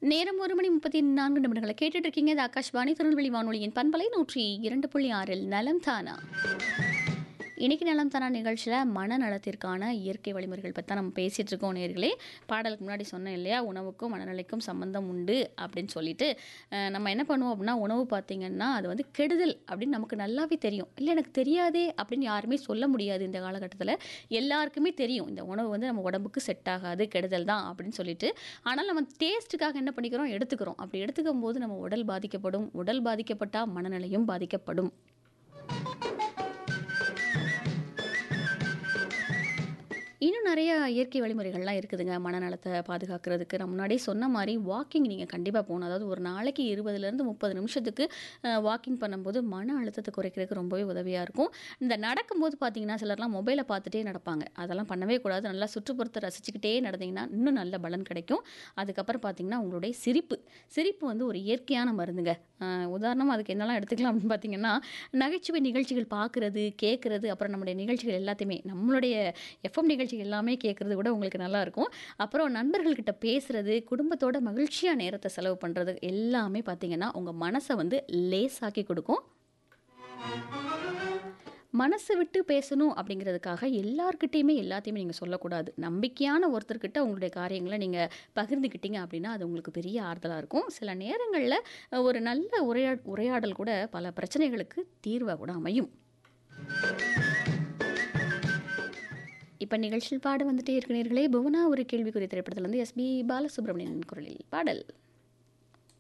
நேரம் ஒரு மணி முப்பத்தி நான்கு நிமிடங்களை கேட்டுட்டு இருக்கீங்க இது ஆகாஷ்வாணி திருநெல்வேலி வானொலியின் பண்பலை நூற்றி இரண்டு புள்ளி ஆறில் நலம் தானா இன்னைக்கு நலம் தானா நிகழ்ச்சியில் மனநலத்திற்கான இயற்கை வழிமுறைகள் பற்றி தான் நம்ம பேசிகிட்டு இருக்கோம் நேர்களே பாடலுக்கு முன்னாடி சொன்னேன் இல்லையா உணவுக்கும் மனநிலைக்கும் சம்மந்தம் உண்டு அப்படின்னு சொல்லிட்டு அஹ், நம்ம என்ன பண்ணுவோம் அப்படின்னா உணவு பார்த்திங்கன்னா அது வந்து கெடுதல் அப்படின்னு நமக்கு நல்லாவே தெரியும் இல்லை எனக்கு தெரியாதே அப்படின்னு யாருமே சொல்ல முடியாது இந்த காலகட்டத்தில் எல்லாருக்குமே தெரியும் இந்த உணவு வந்து நம்ம உடம்புக்கு செட் ஆகாது கெடுதல் தான் அப்படின்னு சொல்லிட்டு ஆனால் நம்ம டேஸ்ட்டுக்காக என்ன பண்ணிக்கிறோம் எடுத்துக்கிறோம் அப்படி எடுத்துக்கும் போது நம்ம உடல் பாதிக்கப்படும் உடல் பாதிக்கப்பட்டால் மனநிலையும் பாதிக்கப்படும் இன்னும் நிறைய இயற்கை வழிமுறைகள்லாம் இருக்குதுங்க மனநலத்தை பாதுகாக்கிறதுக்கு நான் முன்னாடியே சொன்ன மாதிரி வாக்கிங் நீங்கள் கண்டிப்பாக போகணும் அதாவது ஒரு நாளைக்கு இருபதுலேருந்து முப்பது நிமிஷத்துக்கு வாக்கிங் பண்ணும்போது மன அழுத்தத்தை குறைக்கிறதுக்கு ரொம்பவே உதவியாக இருக்கும் இந்த நடக்கும்போது பார்த்தீங்கன்னா சிலர்லாம் மொபைலை பார்த்துட்டே நடப்பாங்க அதெல்லாம் பண்ணவே கூடாது நல்லா சுற்றுப்புறத்தை ரசிச்சுக்கிட்டே நடந்தீங்கன்னா இன்னும் நல்ல பலன் கிடைக்கும் அதுக்கப்புறம் பார்த்தீங்கன்னா உங்களுடைய சிரிப்பு சிரிப்பு வந்து ஒரு இயற்கையான மருந்துங்க உதாரணமாக அதுக்கு என்னெல்லாம் எடுத்துக்கலாம் அப்படின்னு பார்த்தீங்கன்னா நகைச்சுவை நிகழ்ச்சிகள் பார்க்குறது கேட்குறது அப்புறம் நம்முடைய நிகழ்ச்சிகள் எல்லாத்தையுமே நம்மளுடைய எஃப்எம் நிகழ்ச்சிகள் எல்லாமே கேட்குறது கூட உங்களுக்கு நல்லா இருக்கும் அப்புறம் நண்பர்கள்கிட்ட பேசுறது குடும்பத்தோட மகிழ்ச்சியாக நேரத்தை செலவு பண்ணுறது எல்லாமே பார்த்தீங்கன்னா உங்கள் மனசை வந்து லேசாக்கி கொடுக்கும் மனசு விட்டு பேசணும் அப்படிங்கிறதுக்காக எல்லார்கிட்டேயுமே எல்லாத்தையுமே நீங்கள் சொல்லக்கூடாது நம்பிக்கையான ஒருத்தர்கிட்ட உங்களுடைய காரியங்களை நீங்கள் பகிர்ந்துக்கிட்டீங்க அப்படின்னா அது உங்களுக்கு பெரிய ஆறுதலாக இருக்கும் சில நேரங்களில் ஒரு நல்ல உரையா உரையாடல் கூட பல பிரச்சனைகளுக்கு தீர்வாக கூட அமையும் இப்போ நிகழ்ச்சியில் பாட வந்துட்டே இருக்கிறீர்களே புவனா ஒரு கேள்விக்குரிய திரைப்படத்தில் வந்து எஸ்பி பாலசுப்ரமணியன் குரலில் பாடல்